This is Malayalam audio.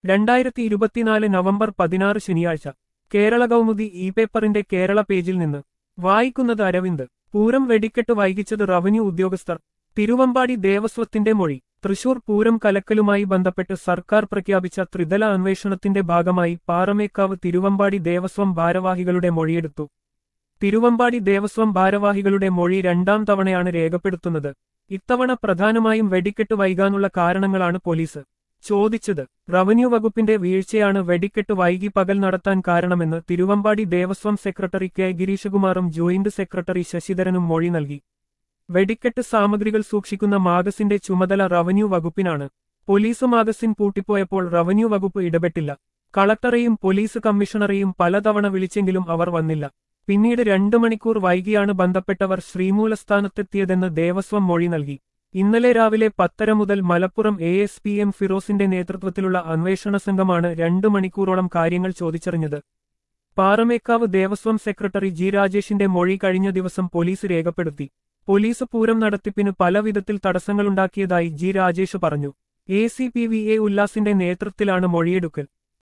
രണ്ടായിരത്തി ഇരുപത്തിനാല് നവംബർ പതിനാറ് ശനിയാഴ്ച കേരള കൗമുദി ഇ പേപ്പറിന്റെ കേരള പേജിൽ നിന്ന് വായിക്കുന്നത് അരവിന്ദ് പൂരം വെടിക്കെട്ട് വൈകിച്ചത് റവന്യൂ ഉദ്യോഗസ്ഥർ തിരുവമ്പാടി ദേവസ്വത്തിന്റെ മൊഴി തൃശൂർ പൂരം കലക്കലുമായി ബന്ധപ്പെട്ട് സർക്കാർ പ്രഖ്യാപിച്ച ത്രിതല അന്വേഷണത്തിന്റെ ഭാഗമായി പാറമേക്കാവ് തിരുവമ്പാടി ദേവസ്വം ഭാരവാഹികളുടെ മൊഴിയെടുത്തു തിരുവമ്പാടി ദേവസ്വം ഭാരവാഹികളുടെ മൊഴി രണ്ടാം തവണയാണ് രേഖപ്പെടുത്തുന്നത് ഇത്തവണ പ്രധാനമായും വെടിക്കെട്ട് വൈകാനുള്ള കാരണങ്ങളാണ് പോലീസ് ചോദിച്ചത് റവന്യൂ വകുപ്പിന്റെ വീഴ്ചയാണ് വെടിക്കെട്ട് വൈകി പകൽ നടത്താൻ കാരണമെന്ന് തിരുവമ്പാടി ദേവസ്വം സെക്രട്ടറി കെ ഗിരീഷകുമാറും ജോയിന്റ് സെക്രട്ടറി ശശിധരനും മൊഴി നൽകി വെടിക്കെട്ട് സാമഗ്രികൾ സൂക്ഷിക്കുന്ന മാഗസിന്റെ ചുമതല റവന്യൂ വകുപ്പിനാണ് പോലീസ് മാഗസിൻ പൂട്ടിപ്പോയപ്പോൾ റവന്യൂ വകുപ്പ് ഇടപെട്ടില്ല കളക്ടറെയും പോലീസ് കമ്മീഷണറെയും പലതവണ വിളിച്ചെങ്കിലും അവർ വന്നില്ല പിന്നീട് രണ്ടു മണിക്കൂർ വൈകിയാണ് ബന്ധപ്പെട്ടവർ ശ്രീമൂലസ്ഥാനത്തെത്തിയതെന്ന് ദേവസ്വം മൊഴി നൽകി ഇന്നലെ രാവിലെ പത്തര മുതൽ Malappuram A S P M ഫിറോസിന്റെ നേതൃത്വത്തിലുള്ള അന്വേഷണ സംഘമാണ് രണ്ടു മണിക്കൂറോളം കാര്യങ്ങൾ ചോദിച്ചറിഞ്ഞത് പാറമേക്കാവ് ദേവസ്വം സെക്രട്ടറി ജി രാജേഷിന്റെ മൊഴി കഴിഞ്ഞ ദിവസം പോലീസ് രേഖപ്പെടുത്തി പോലീസ് പൂരം നടത്തിപ്പിന് പല വിധത്തിൽ തടസ്സങ്ങളുണ്ടാക്കിയതായി ജി രാജേഷ് പറഞ്ഞു A C P V A ഉല്ലാസിന്റെ നേതൃത്വത്തിലാണ് മൊഴിയെടുക്കൽ